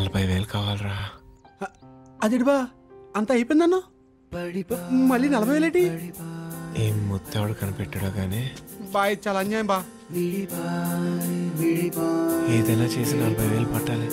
నలభై వేలు కావాలరా అది బా అంత అయిపోయిందన్నా మళ్ళీ నలభై వేలేటి ఏం ముత్తవాడు కనిపెట్టాడో గానీ బాయ్ చాలా అన్యాయం బా ఏదైనా చేసి నలభై వేలు పట్టాలి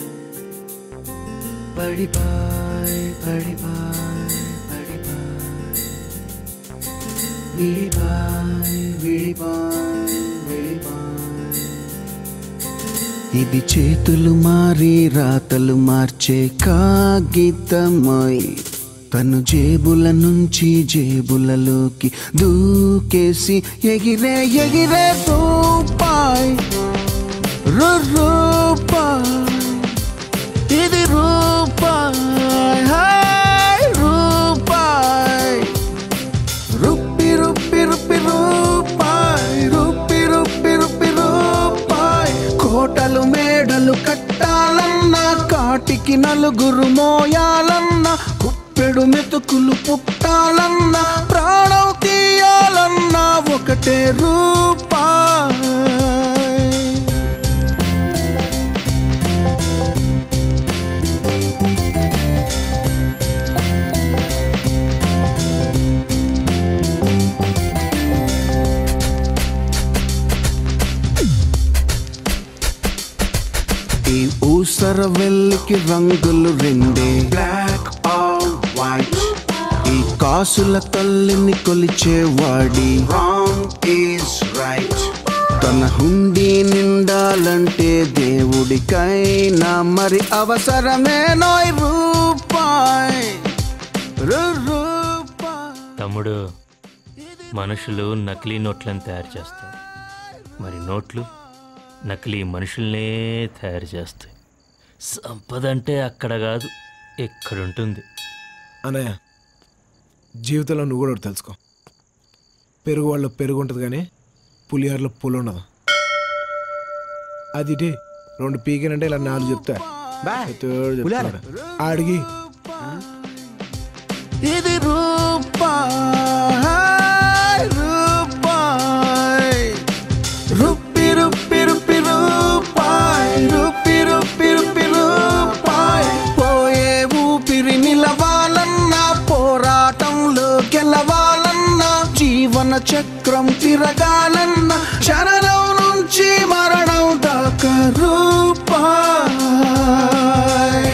ఇది చేతులు మారి రాతలు మార్చే కాగితమై తను జేబుల నుంచి జేబులలోకి దూకేసి ఎగిరే ఎగిరే రూపాయ్ రు రూపాయ్ ఇది రూపాయ్ హాయ్ రూపాయ్ రుప్పి రుప్పి రుప్పి రూపాయ్ రుప్పి రుప్పి రుప్పి రూపాయ్ కోటలు మేడలు కట్టాలన్నా కాటికి నలుగురు మోయాలన్నా కుప్పెడు మెతుకులు పుట్టాలన్నా ప్రాణం తీయాలన్నా ఒకటే రూపాయ్ ఈ ఊసర వెల్లికి రంగులు రెండే బ్లాక్ ఆర్ వైట్ ఈ కాసుల తల్లిని కొలిచేవాడి రాంగ్ ఈజ్ రైట్ తన హుండీ నిండాలంటే దేవుడికైనా మరి అవసరమే నోయ్ రూపాయ్ రు- రూపాయ్ తమ్ముడు మనుషులు నకిలీ నోట్లను తయారు చేస్తారు మరి నోట్లు నకిలీ మనుషుల్నే తయారు చేస్తాయి సంపద అంటే అక్కడ కాదు ఎక్కడుంటుంది అన్నయ్య జీవితంలో నువ్వు కూడా ఒకటి తెలుసుకో పెరుగు వాళ్ళ పెరుగు ఉంటుంది కానీ పులిహోరలో పులి ఉండదు అది ఇటీ రెండు పీకినంటే ఇలా నాలుగు చెప్తా తోడు చెప్తాడు. అడిగి ఇది రూపాయ్ రూపాయ్ రుప్పి రుప్పి రుప్పి రూపాయ్ రుప్పి రుప్పి రుప్పి రూపాయ్ పోయే ఊపిరి నిలవాలన్నా పోరాటంలో గెలవాలన్నా జీవన చక్రం తిరగాలన్నా శరణం నుంచి మరణం దాకా రూపాయ్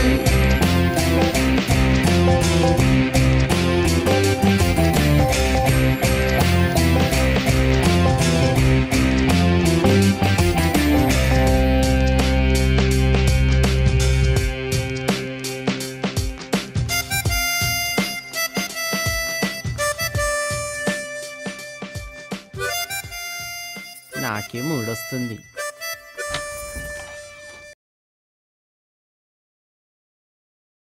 నాకే మూడొస్తుంది